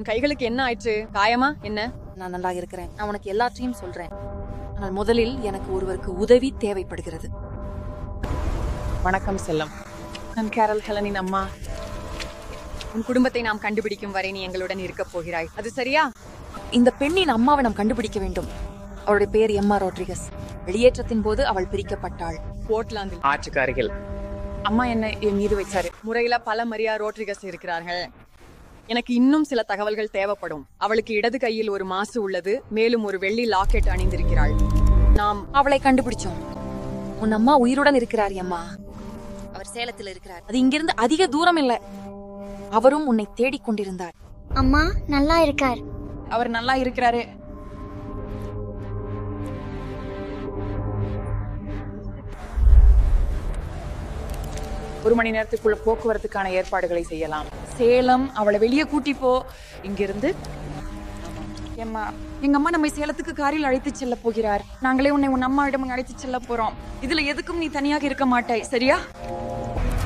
உன் கைகளுக்கு என்ன ஆயிற்று காயமா என்ன நான் நல்லா இருக்கிறேன் நான் உனக்கு எல்லாற்றையும் சொல்றேன் ஆனால் முதலில் எனக்கு ஒருவருக்கு உதவி தேவைப்படுகிறது வணக்கம் செல்லம் நான் கேரல் ஹெலனின் அம்மா உன் குடும்பத்தை நாம் கண்டுபிடிக்கும் வரை நீ எங்களுடன் இருக்கப் போகிறாய் அது சரியா இந்த பெண்ணின் அம்மாவை நாம் கண்டுபிடிக்க வேண்டும் அவளுடைய பெயர் எம்மா ரோட்ரிகஸ் வெளியேற்றத்தின் போது அவள் பிரிக்கப்பட்டாள் போர்ட்லாந்தில் ஆற்றுக்கு அருகில் அம்மா என்ன என் மீது வச்சாரு முறையில பல மரியா ரோட்ரிகஸ் இருக்கிறார்கள் எனக்கு இன்னும் சில தகவல்கள் தேவைப்படும் அவளுக்கு இடது கையில் ஒரு மாசு உள்ளது மேலும் ஒரு வெள்ளி லாக்கெட் அணிந்திருக்கிறாள் நாம் அவளை கண்டுபிடிச்சோம் உன் அம்மா உயிருடன் இருக்கிறார் அம்மா அவர் சேலத்தில் இருக்கிறார் அது இங்கிருந்து அதிக தூரம் இல்ல அவரும் உன்னை தேடிக் கொண்டிருந்தார் அம்மா நல்லா இருக்கார் அவர் நல்லா இருக்கிறாரு ஒரு மணி நேரத்துக்குள்ள போக்குவரத்துக்கான ஏற்பாடுகளை செய்யலாம் சேலம் அவளை வெளியே கூட்டி போ இங்கிருந்து ஏம்மா எங்க அம்மா நம்மை சேலத்துக்கு காரில் அழைத்து செல்ல போகிறார் நாங்களே உன்னை உன் அம்மாவிடம் அழைத்து செல்ல போறோம் இதுல எதுக்கும் நீ தனியாக இருக்க மாட்டாய் சரியா